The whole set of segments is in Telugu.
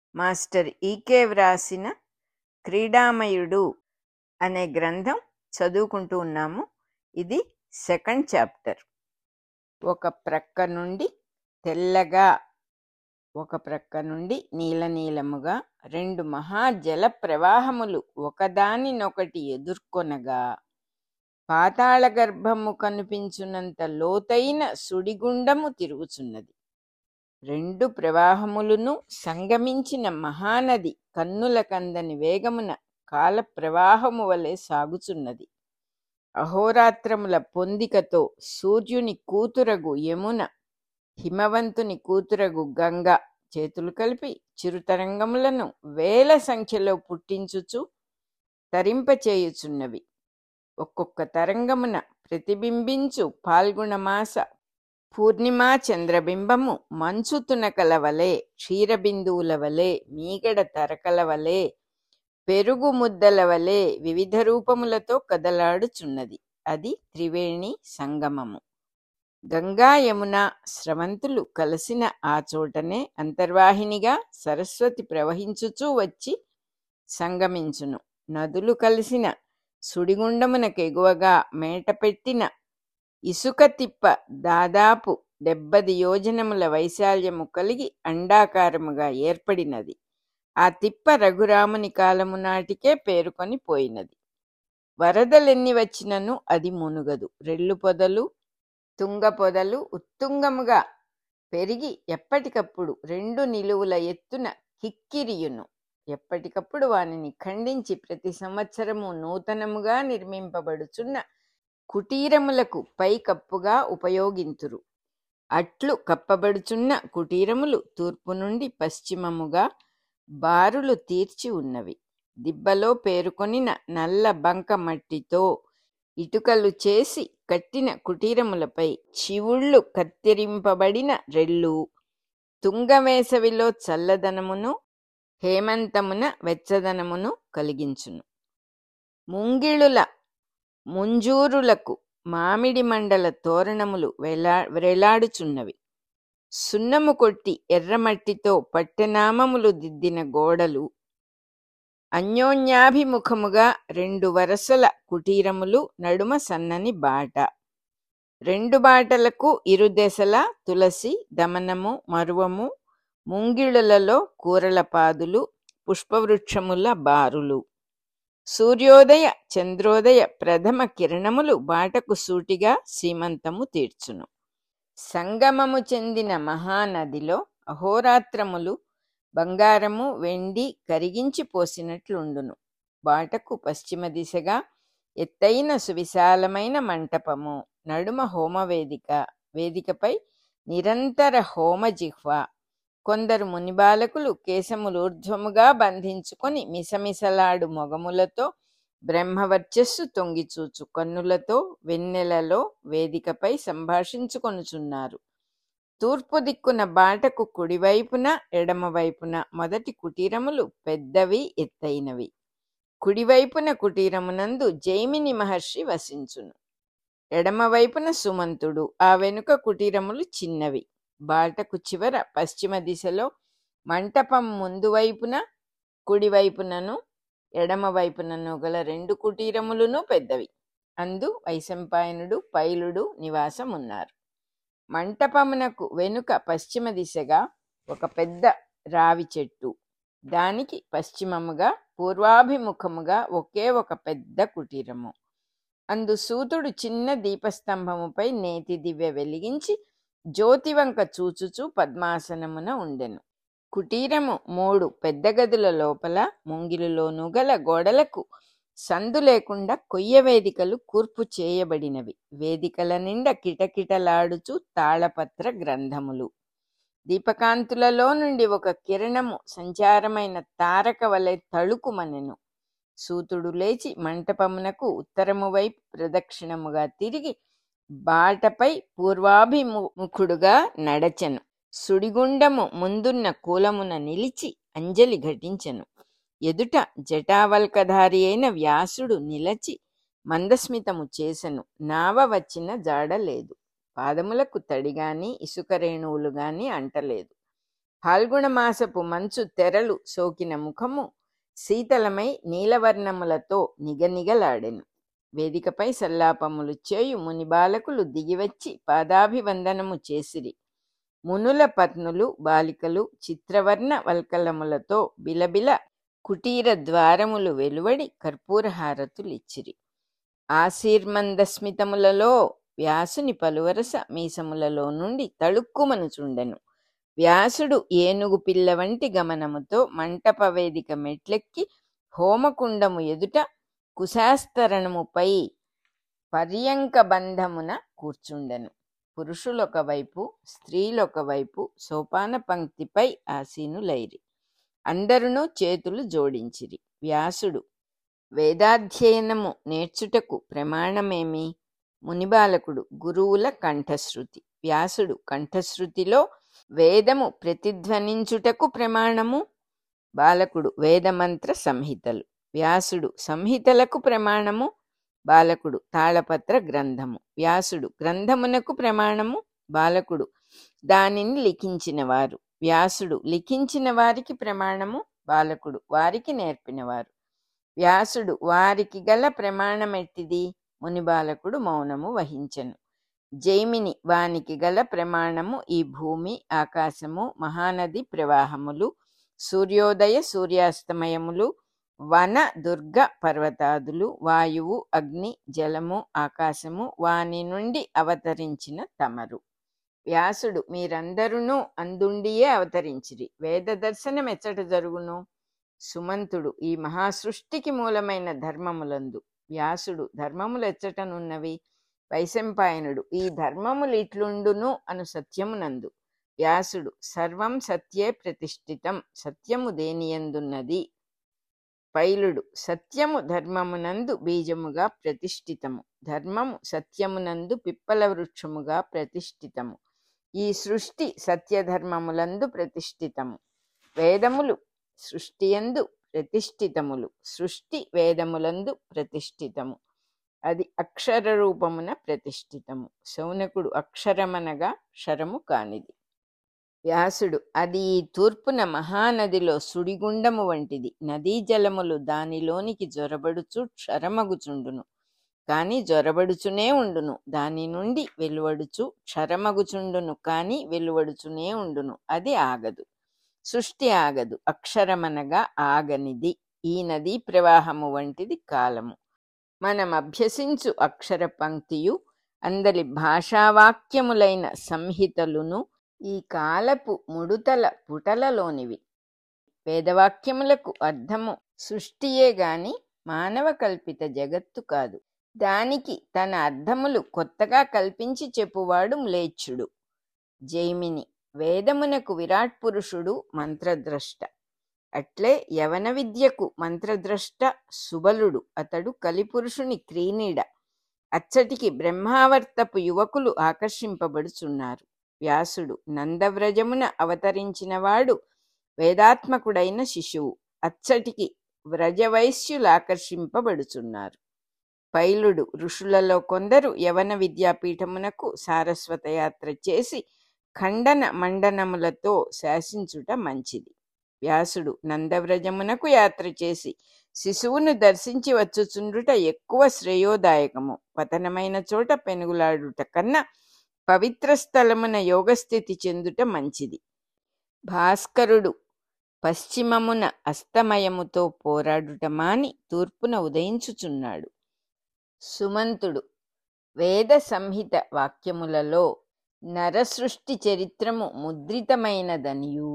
మాస్టర్ ఈకే వ్రాసిన క్రీడామయుడు అనే గ్రంథం చదువుకుంటూ ఉన్నాము ఇది సెకండ్ చాప్టర్ ఒక ప్రక్క నుండి తెల్లగా ఒక ప్రక్క నుండి నీలనీలముగా రెండు మహాజల ప్రవాహములు ఒకదానినొకటి ఎదుర్కొనగా పాతాళ గర్భము కనిపించునంత లోతైన సుడిగుండము తిరుగుచున్నది రెండు ప్రవాహములను సంగమించిన మహానది కన్నుల కందని వేగమున కాల ప్రవాహము వలె సాగుచున్నది అహోరాత్రముల పొందికతో సూర్యుని కూతురగు యమున హిమవంతుని కూతురగు గంగ చేతులు కలిపి చిరుతరంగములను వేల సంఖ్యలో పుట్టించుచు తరింపచేయుచున్నవి ఒక్కొక్క తరంగమున ప్రతిబింబించు పాల్గొనమాస పూర్ణిమా చంద్రబింబము మంచు తునకల వలె క్షీరబిందువుల వలె మీగడ తరకల వలె పెరుగు ముద్దల వలె వివిధ రూపములతో కదలాడుచున్నది అది త్రివేణి సంగమము గంగా యమున స్రవంతులు కలిసిన ఆ చోటనే అంతర్వాహినిగా సరస్వతి ప్రవహించుచూ వచ్చి సంగమించును నదులు కలిసిన సుడిగుండమునకెగువగా మేట పెట్టిన ఇసుక తిప్ప దాదాపు డెబ్బది యోజనముల వైశాల్యము కలిగి అండాకారముగా ఏర్పడినది ఆ తిప్ప రఘురాముని కాలము నాటికే పేరుకొని పోయినది వరదలెన్ని వచ్చినను అది మునుగదు రెల్లు పొదలు తుంగ పొదలు ఉత్తుంగముగా పెరిగి ఎప్పటికప్పుడు రెండు నిలువుల ఎత్తున కిక్కిరియును ఎప్పటికప్పుడు వానిని ఖండించి ప్రతి సంవత్సరము నూతనముగా నిర్మింపబడుచున్న కుటీరములకు పైకప్పుగా ఉపయోగింతురు అట్లు కప్పబడుచున్న కుటీరములు తూర్పు నుండి పశ్చిమముగా బారులు తీర్చి ఉన్నవి దిబ్బలో పేరుకొనిన నల్ల బంక మట్టితో ఇటుకలు చేసి కట్టిన కుటీరములపై చివుళ్ళు కత్తిరింపబడిన రెల్లు తుంగవేసవిలో చల్లదనమును హేమంతమున వెచ్చదనమును కలిగించును ముంగిళుల ముంజూరులకు మామిడి మండల తోరణములు వేలా వేలాడుచున్నవి సున్నము కొట్టి ఎర్రమట్టితో పట్టెనామములు దిద్దిన గోడలు అన్యోన్యాభిముఖముగా రెండు వరసల కుటీరములు నడుమ సన్నని బాట రెండు బాటలకు ఇరుదెసల తులసి దమనము మరువము ముంగిళ్ళలలో కూరల పాదులు పుష్పవృక్షముల బారులు సూర్యోదయ చంద్రోదయ ప్రథమ కిరణములు బాటకు సూటిగా సీమంతము తీర్చును సంగమము చెందిన మహానదిలో అహోరాత్రములు బంగారము వెండి కరిగించి పోసినట్లుండును బాటకు పశ్చిమ దిశగా ఎత్తైన సువిశాలమైన మంటపము నడుమ హోమవేదిక వేదికపై నిరంతర హోమ జిహ్వ కొందరు మునిబాలకులు కేశములు ఊర్ధ్వముగా బంధించుకొని మిసమిసలాడు మొగములతో బ్రహ్మవర్చస్సు తొంగిచూచు కన్నులతో వెన్నెలలో వేదికపై సంభాషించుకొనుచున్నారు తూర్పు దిక్కున బాటకు కుడివైపున ఎడమవైపున మొదటి కుటీరములు పెద్దవి ఎత్తైనవి కుడివైపున కుటీరమునందు జైమిని మహర్షి వసించును ఎడమవైపున సుమంతుడు ఆ వెనుక కుటీరములు చిన్నవి బాటకు చివర పశ్చిమ దిశలో మంటపం ముందు వైపున కుడివైపునను ఎడమవైపునను గల రెండు కుటీరములను పెద్దవి అందు వైశంపాయనుడు పైలుడు నివాసమున్నారు మంటపమునకు వెనుక పశ్చిమ దిశగా ఒక పెద్ద రావి చెట్టు దానికి పశ్చిమముగా పూర్వాభిముఖముగా ఒకే ఒక పెద్ద కుటీరము అందు సూతుడు చిన్న దీపస్తంభముపై నేతి దివ్య వెలిగించి జ్యోతివంక చూచుచు పద్మాసనమున ఉండెను కుటీరము మూడు పెద్ద గదుల లోపల ముంగిలులోను గల గోడలకు సందు లేకుండా కొయ్య వేదికలు కూర్పు చేయబడినవి వేదికల నిండా కిటకిటలాడుచు తాళపత్ర గ్రంథములు దీపకాంతులలో నుండి ఒక కిరణము సంచారమైన తారక వలె తళుకుమనెను సూతుడు లేచి మంటపమునకు ఉత్తరము వైపు ప్రదక్షిణముగా తిరిగి బాటపై పూర్వాభిముఖుడుగా నడచెను సుడిగుండము ముందున్న కూలమున నిలిచి అంజలి ఘటించెను ఎదుట జటావల్కధారి అయిన వ్యాసుడు నిలచి మందస్మితము చేసెను నావ వచ్చిన జాడ లేదు పాదములకు తడిగాని ఇసుక రేణువులు గాని అంటలేదు ఫాల్గుణమాసపు మంచు తెరలు సోకిన ముఖము శీతలమై నీలవర్ణములతో నిగనిగలాడెను వేదికపై సల్లాపములు చేయు ముని బాలకులు దిగివచ్చి పాదాభివందనము చేసిరి మునుల పత్నులు బాలికలు చిత్రవర్ణ వల్కలములతో బిలబిల కుటీర ద్వారములు వెలువడి కర్పూరహారతులిచ్చిరి ఆశీర్మందస్మితములలో వ్యాసుని పలువరస మీసములలో నుండి తళుక్కుమనుచుండెను వ్యాసుడు ఏనుగు పిల్ల వంటి గమనముతో మంటప వేదిక మెట్లెక్కి హోమకుండము ఎదుట కుశాస్తరణముపై పర్యంక బంధమున కూర్చుండెను పురుషులొక వైపు స్త్రీలొక వైపు సోపాన పంక్తిపై ఆసీనులైరి అందరును చేతులు జోడించిరి వ్యాసుడు వేదాధ్యయనము నేర్చుటకు ప్రమాణమేమి మునిబాలకుడు గురువుల కంఠశ్రుతి వ్యాసుడు కంఠశ్రుతిలో వేదము ప్రతిధ్వనించుటకు ప్రమాణము బాలకుడు వేదమంత్ర సంహితలు వ్యాసుడు సంహితలకు ప్రమాణము బాలకుడు తాళపత్ర గ్రంథము వ్యాసుడు గ్రంథమునకు ప్రమాణము బాలకుడు దానిని లిఖించినవారు వ్యాసుడు లిఖించిన వారికి ప్రమాణము బాలకుడు వారికి నేర్పినవారు వ్యాసుడు వారికి గల ప్రమాణమెట్టిది ముని బాలకుడు మౌనము వహించెను జైమిని వానికి గల ప్రమాణము ఈ భూమి ఆకాశము మహానది ప్రవాహములు సూర్యోదయ సూర్యాస్తమయములు వన దుర్గ పర్వతాదులు వాయువు అగ్ని జలము ఆకాశము వాని నుండి అవతరించిన తమరు వ్యాసుడు మీరందరూ అందుండియే అవతరించిరి వేద దర్శనం ఎచ్చట జరుగును సుమంతుడు ఈ మహాసృష్టికి మూలమైన ధర్మములందు వ్యాసుడు ధర్మములు ఎచ్చటనున్నవి వైశంపాయనుడు ఈ ధర్మములు ఇట్లుండును అను సత్యమునందు వ్యాసుడు సర్వం సత్యే ప్రతిష్ఠితం సత్యము దేనియందున్నది పైలుడు సత్యము ధర్మమునందు బీజముగా ప్రతిష్ఠితము ధర్మము సత్యమునందు పిప్పల వృక్షముగా ప్రతిష్ఠితము ఈ సృష్టి సత్యధర్మములందు ప్రతిష్ఠితము వేదములు సృష్టియందు ప్రతిష్ఠితములు సృష్టి వేదములందు ప్రతిష్ఠితము అది అక్షర రూపమున ప్రతిష్ఠితము శౌనకుడు అక్షరమనగా క్షరము కానిది వ్యాసుడు అది ఈ తూర్పున మహానదిలో సుడిగుండము వంటిది నదీ జలములు దానిలోనికి జొరబడుచు క్షరమగుచుండును కాని జొరబడుచునే ఉండును దాని నుండి వెలువడుచు క్షరమగుచుండును కాని వెలువడుచునే ఉండును అది ఆగదు సృష్టి ఆగదు అక్షరమనగా ఆగనిది ఈ నదీ ప్రవాహము వంటిది కాలము మనం అభ్యసించు అక్షర పంక్తియు అందలి భాషావాక్యములైన సంహితలును ఈ కాలపు ముడుతల పుటలలోనివి వేదవాక్యములకు అర్థము సృష్టియే గాని మానవ కల్పిత జగత్తు కాదు దానికి తన అర్థములు కొత్తగా కల్పించి చెప్పువాడు మ్లేచ్చుడు జైమిని వేదమునకు విరాట్ పురుషుడు మంత్రద్రష్ట అట్లే యవన విద్యకు మంత్రద్రష్ట సుబలుడు అతడు కలిపురుషుని క్రీనీడ అచ్చటికి బ్రహ్మావర్తపు యువకులు ఆకర్షింపబడుచున్నారు వ్యాసుడు నందవ్రజమున అవతరించినవాడు వేదాత్మకుడైన శిశువు అచ్చటికి వ్రజవైశ్యులు ఆకర్షింపబడుచున్నారు పైలుడు ఋషులలో కొందరు యవన విద్యాపీఠమునకు సారస్వత యాత్ర చేసి ఖండన మండనములతో శాసించుట మంచిది వ్యాసుడు నందవ్రజమునకు యాత్ర చేసి శిశువును దర్శించి వచ్చుచుండుట ఎక్కువ శ్రేయోదాయకము పతనమైన చోట పెనుగులాడుట కన్నా పవిత్ర స్థలమున యోగస్థితి చెందుట మంచిది భాస్కరుడు పశ్చిమమున అస్తమయముతో పోరాడుట మాని తూర్పున ఉదయించుచున్నాడు సుమంతుడు వేద సంహిత వాక్యములలో నరసృష్టి చరిత్రము ముద్రితమైనదనియు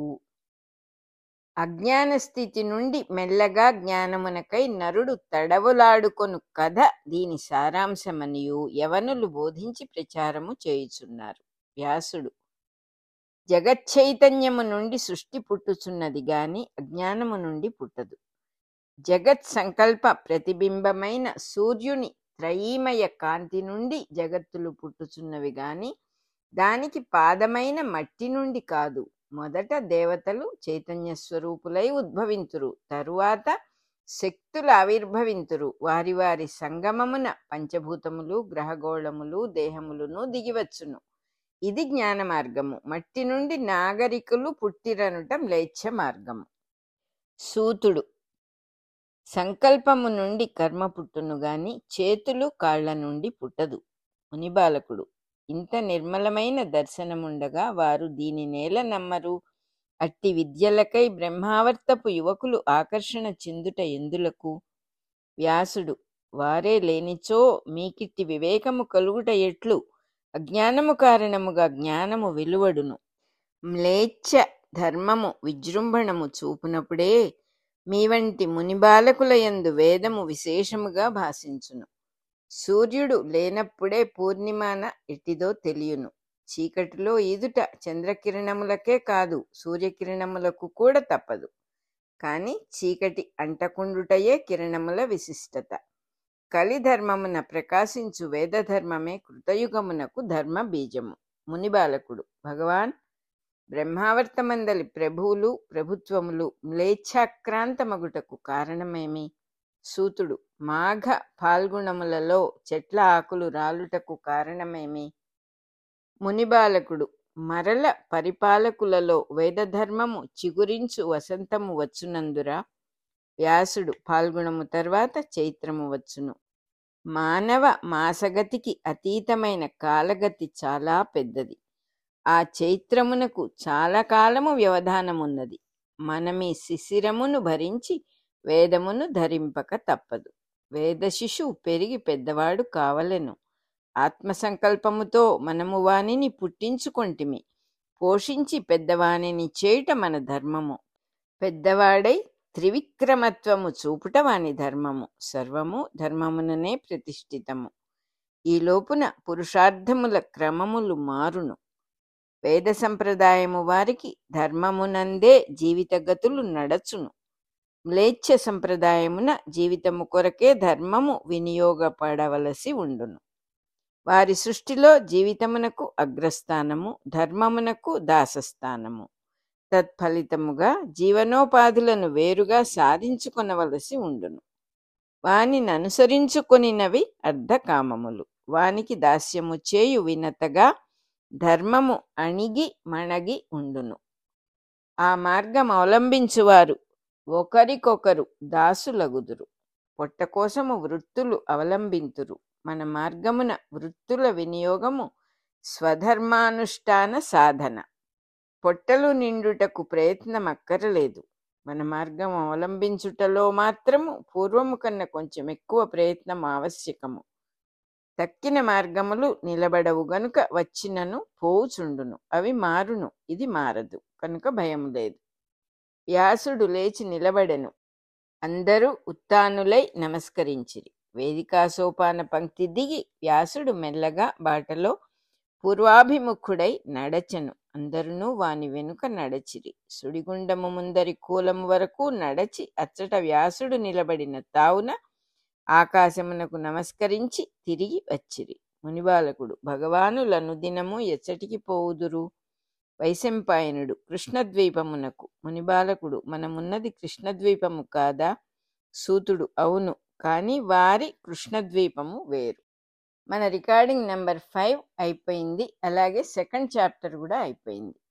అజ్ఞాన స్థితి నుండి మెల్లగా జ్ఞానమునకై నరుడు తడవులాడుకొను కథ దీని సారాంశమనియు యవనులు బోధించి ప్రచారము చేయుచున్నారు వ్యాసుడు జగచ్చైతన్యము నుండి సృష్టి పుట్టుచున్నది గాని అజ్ఞానము నుండి పుట్టదు జగత్ సంకల్ప ప్రతిబింబమైన సూర్యుని త్రయీమయ కాంతి నుండి జగత్తులు పుట్టుచున్నవి గాని దానికి పాదమైన మట్టి నుండి కాదు మొదట దేవతలు చైతన్య స్వరూపులై ఉద్భవింతురు తరువాత శక్తులు ఆవిర్భవింతురు వారి వారి సంగమమున పంచభూతములు గ్రహగోళములు దేహములను దిగివచ్చును ఇది జ్ఞాన మార్గము మట్టి నుండి నాగరికులు పుట్టిరనుట మ్లేచ్ఛ మార్గము సూతుడు సంకల్పము నుండి కర్మ పుట్టును గాని చేతులు కాళ్ల నుండి పుట్టదు మునిబాలకుడు ఇంత నిర్మలమైన దర్శనముండగా వారు దీని నేల నమ్మరు అట్టి విద్యలకై బ్రహ్మావర్తపు యువకులు ఆకర్షణ చెందుట ఎందులకు వ్యాసుడు వారే లేనిచో మీకిట్టి వివేకము కలుగుట ఎట్లు అజ్ఞానము కారణముగా జ్ఞానము వెలువడును మ్లేచ్ఛ ధర్మము విజృంభణము చూపునప్పుడే మీ వంటి మునిబాలకుల యందు వేదము విశేషముగా భాషించును సూర్యుడు లేనప్పుడే పూర్ణిమాన ఎట్టిదో తెలియను చీకటిలో ఈదుట చంద్రకిరణములకే కాదు సూర్యకిరణములకు కూడా తప్పదు కాని చీకటి అంటకుండుటయే కిరణముల విశిష్టత కలిధర్మమున ప్రకాశించు వేదధర్మమే కృతయుగమునకు ధర్మ బీజము మునిబాలకుడు భగవాన్ బ్రహ్మావర్తమందలి ప్రభువులు ప్రభుత్వములు మ్లేచ్ఛాక్రాంతమగుటకు కారణమేమి సూతుడు మాఘ ఫాల్గుణములలో చెట్ల ఆకులు రాలుటకు కారణమేమి మునిబాలకుడు మరల పరిపాలకులలో వేదధర్మము చిగురించు వసంతము వచ్చునందురా వ్యాసుడు పాల్గొనము తర్వాత చైత్రము వచ్చును మానవ మాసగతికి అతీతమైన కాలగతి చాలా పెద్దది ఆ చైత్రమునకు చాలా కాలము వ్యవధానమున్నది మనమీ శిశిరమును భరించి వేదమును ధరింపక తప్పదు వేద శిశువు పెరిగి పెద్దవాడు కావలెను ఆత్మసంకల్పముతో మనము వానిని పుట్టించుకొంటిమి పోషించి పెద్దవానిని చేయుట మన ధర్మము పెద్దవాడై త్రివిక్రమత్వము చూపుట వాని ధర్మము సర్వము ధర్మముననే ప్రతిష్ఠితము ఈ లోపున పురుషార్థముల క్రమములు మారును వేద సంప్రదాయము వారికి ధర్మమునందే జీవితగతులు నడచును మ్లేచ్ఛ సంప్రదాయమున జీవితము కొరకే ధర్మము వినియోగపడవలసి ఉండును వారి సృష్టిలో జీవితమునకు అగ్రస్థానము ధర్మమునకు దాసస్థానము తత్ఫలితముగా జీవనోపాధులను వేరుగా సాధించుకొనవలసి ఉండును వానిని అనుసరించుకొనినవి అర్ధకామములు వానికి దాస్యము చేయు వినతగా ధర్మము అణిగి మణగి ఉండును ఆ మార్గం అవలంబించువారు ఒకరికొకరు దాసులగుదురు పొట్ట కోసము వృత్తులు అవలంబింతురు మన మార్గమున వృత్తుల వినియోగము స్వధర్మానుష్ఠాన సాధన పొట్టలు నిండుటకు ప్రయత్నం అక్కరలేదు మన మార్గం అవలంబించుటలో మాత్రము పూర్వము కన్నా కొంచెం ఎక్కువ ప్రయత్నం ఆవశ్యకము తక్కిన మార్గములు నిలబడవు గనుక వచ్చినను పోవుచుండును అవి మారును ఇది మారదు కనుక భయం లేదు వ్యాసుడు లేచి నిలబడెను అందరూ ఉత్తానులై నమస్కరించిరి వేదికా సోపాన పంక్తి దిగి వ్యాసుడు మెల్లగా బాటలో పూర్వాభిముఖుడై నడచెను అందరునూ వాని వెనుక నడచిరి సుడిగుండము ముందరి కూలము వరకు నడచి అచ్చట వ్యాసుడు నిలబడిన తావున ఆకాశమునకు నమస్కరించి తిరిగి వచ్చిరి మునిబాలకుడు భగవానులను దినము ఎచ్చటికి పోవుదురు వైశంపాయనుడు కృష్ణద్వీపమునకు మునిబాలకుడు మనమున్నది కృష్ణద్వీపము కాదా సూతుడు అవును కానీ వారి కృష్ణద్వీపము వేరు మన రికార్డింగ్ నెంబర్ ఫైవ్ అయిపోయింది అలాగే సెకండ్ చాప్టర్ కూడా అయిపోయింది